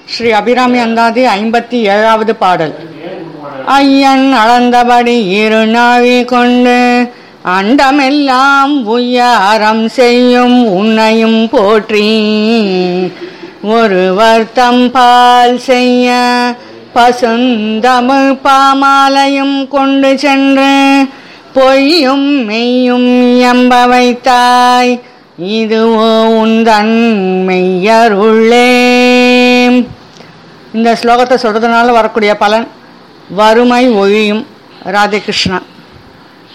ஸ்ரீ அபிராமி அந்தாதி ஐம்பத்தி ஏழாவது பாடல் ஐயன் அளந்தபடி இரு நாழி கொண்டு அண்டமெல்லாம் உய்ய அறம் செய்யும் உன்னையும் போற்றி ஒருவர் தம்பால் செய்ய பசுந்தமிழ் பாமாலையும் கொண்டு சென்று பொய்யும் மெய்யும் எம்ப வைத்தாய் இதுவோ உந்தன் மெய்யருள்ளே இந்த ஸ்லோகத்தை சொல்றதுனால வரக்கூடிய பலன் வறுமை ஒழியும் ராதே கிருஷ்ணா